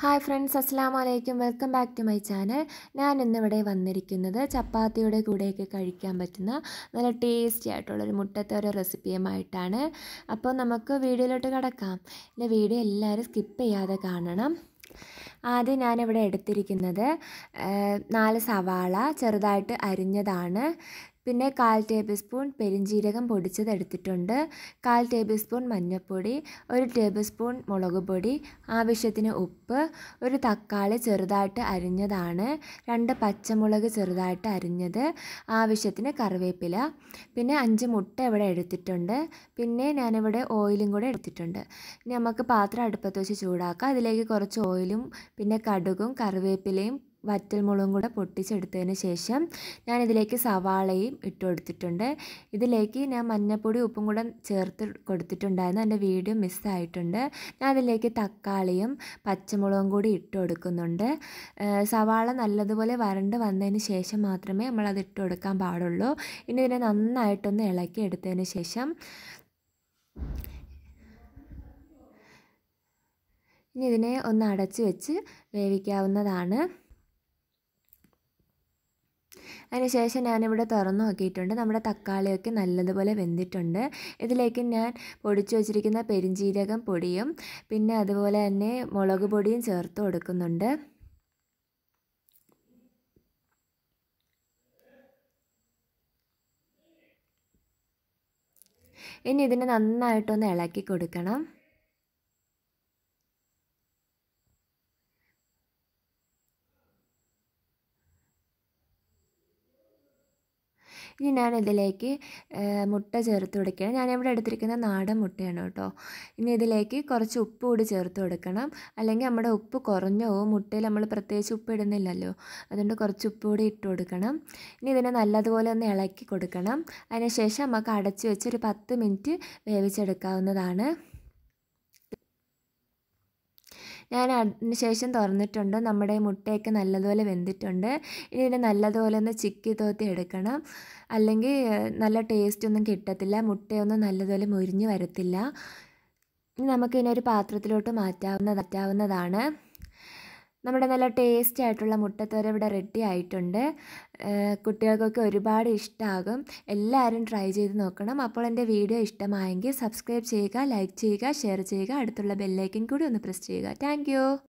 hi friends അസ്സാം വലൈക്കും welcome back to my channel ഞാൻ ഇന്നിവിടെ വന്നിരിക്കുന്നത് ചപ്പാത്തിയുടെ കൂടെയൊക്കെ കഴിക്കാൻ പറ്റുന്ന നല്ല ടേസ്റ്റി ആയിട്ടുള്ളൊരു മുട്ടത്തോര റെസിപ്പിയുമായിട്ടാണ് അപ്പോൾ നമുക്ക് വീഡിയോയിലോട്ട് കിടക്കാം എൻ്റെ വീഡിയോ എല്ലാവരും സ്കിപ്പ് ചെയ്യാതെ കാണണം ആദ്യം ഞാനിവിടെ എടുത്തിരിക്കുന്നത് നാല് സവാള ചെറുതായിട്ട് അരിഞ്ഞതാണ് പിന്നെ കാൽ ടേബിൾ സ്പൂൺ പെരിഞ്ജീരകം പൊടിച്ചത് എടുത്തിട്ടുണ്ട് കാൽ ടേബിൾ സ്പൂൺ മഞ്ഞൾപ്പൊടി ഒരു ടേബിൾ സ്പൂൺ മുളക് പൊടി ആവശ്യത്തിന് ഉപ്പ് ഒരു തക്കാളി ചെറുതായിട്ട് അരിഞ്ഞതാണ് രണ്ട് പച്ചമുളക് ചെറുതായിട്ട് അരിഞ്ഞത് ആവശ്യത്തിന് കറിവേപ്പില പിന്നെ അഞ്ച് മുട്ട ഇവിടെ എടുത്തിട്ടുണ്ട് പിന്നെ ഞാനിവിടെ ഓയിലും കൂടെ എടുത്തിട്ടുണ്ട് ഇനി നമുക്ക് പാത്രം അടുപ്പത്ത് വെച്ച് ചൂടാക്കാം അതിലേക്ക് കുറച്ച് ഓയിലും പിന്നെ കടുകും കറിവേപ്പിലയും വറ്റൽമുളകും കൂടെ പൊട്ടിച്ചെടുത്തതിന് ശേഷം ഞാൻ ഇതിലേക്ക് സവാളയും ഇട്ട് കൊടുത്തിട്ടുണ്ട് ഇതിലേക്ക് ഞാൻ മഞ്ഞൾപ്പൊടി ഉപ്പും കൂടെ ചേർത്ത് കൊടുത്തിട്ടുണ്ടായിരുന്നു എൻ്റെ വീഡിയോ മിസ്സായിട്ടുണ്ട് ഞാൻ അതിലേക്ക് തക്കാളിയും പച്ചമുളകും കൂടി ഇട്ട് കൊടുക്കുന്നുണ്ട് സവാള നല്ലതുപോലെ വരണ്ട് വന്നതിന് ശേഷം മാത്രമേ നമ്മൾ അത് ഇട്ട് കൊടുക്കാൻ പാടുള്ളൂ ഇനി ഇതിനെ നന്നായിട്ടൊന്ന് ഇളക്കി എടുത്തതിന് ശേഷം ഇനി ഇതിനെ ഒന്ന് അടച്ച് വെച്ച് വേവിക്കാവുന്നതാണ് അതിനുശേഷം ഞാനിവിടെ തുറന്നു നോക്കിയിട്ടുണ്ട് നമ്മുടെ തക്കാളിയൊക്കെ നല്ലതുപോലെ വെന്തിട്ടുണ്ട് ഇതിലേക്ക് ഞാൻ പൊടിച്ചു വച്ചിരിക്കുന്ന പെരിഞ്ജീരകം പൊടിയും പിന്നെ അതുപോലെ തന്നെ മുളക് പൊടിയും ചേർത്ത് കൊടുക്കുന്നുണ്ട് ഇനി ഇതിനെ നന്നായിട്ടൊന്ന് ഇളക്കി കൊടുക്കണം ഇനി ഞാൻ ഇതിലേക്ക് മുട്ട ചേർത്ത് കൊടുക്കണം ഞാനിവിടെ എടുത്തിരിക്കുന്ന നാടൻ മുട്ടയാണ് കേട്ടോ ഇനി ഇതിലേക്ക് കുറച്ച് ഉപ്പ് കൂടി ചേർത്ത് കൊടുക്കണം അല്ലെങ്കിൽ നമ്മുടെ ഉപ്പ് കുറഞ്ഞു പോകും മുട്ടയിൽ നമ്മൾ പ്രത്യേകിച്ച് ഉപ്പ് ഇടുന്നില്ലല്ലോ അതുകൊണ്ട് കുറച്ച് ഉപ്പ് കൂടി ഇട്ട് കൊടുക്കണം ഇനി ഇതിനെ നല്ലതുപോലെ ഒന്ന് ഇളക്കി കൊടുക്കണം അതിനുശേഷം നമുക്ക് അടച്ച് വെച്ച് ഒരു പത്ത് മിനിറ്റ് വേവിച്ചെടുക്കാവുന്നതാണ് ഞാൻ അതിന് ശേഷം തുറന്നിട്ടുണ്ട് നമ്മുടെ മുട്ടയൊക്കെ നല്ലതുപോലെ വെന്തിട്ടുണ്ട് ഇനി ഇതിനെ നല്ലതുപോലെ ഒന്ന് ചിക്കി തോത്തി എടുക്കണം അല്ലെങ്കിൽ നല്ല ടേസ്റ്റ് ഒന്നും കിട്ടത്തില്ല മുട്ടയൊന്നും നല്ലതുപോലെ മുരിഞ്ഞ് വരത്തില്ല ഇനി നമുക്കിതിനൊരു പാത്രത്തിലോട്ട് മാറ്റാവുന്ന മാറ്റാവുന്നതാണ് നമ്മുടെ നല്ല ടേസ്റ്റി ആയിട്ടുള്ള മുട്ടത്തോര ഇവിടെ റെഡി ആയിട്ടുണ്ട് കുട്ടികൾക്കൊക്കെ ഒരുപാട് ഇഷ്ടമാകും എല്ലാവരും ട്രൈ ചെയ്ത് നോക്കണം അപ്പോൾ എൻ്റെ വീഡിയോ ഇഷ്ടമായെങ്കിൽ സബ്സ്ക്രൈബ് ചെയ്യുക ലൈക്ക് ചെയ്യുക ഷെയർ ചെയ്യുക അടുത്തുള്ള ബെല്ലൈക്കൻ കൂടി ഒന്ന് പ്രസ് ചെയ്യുക താങ്ക്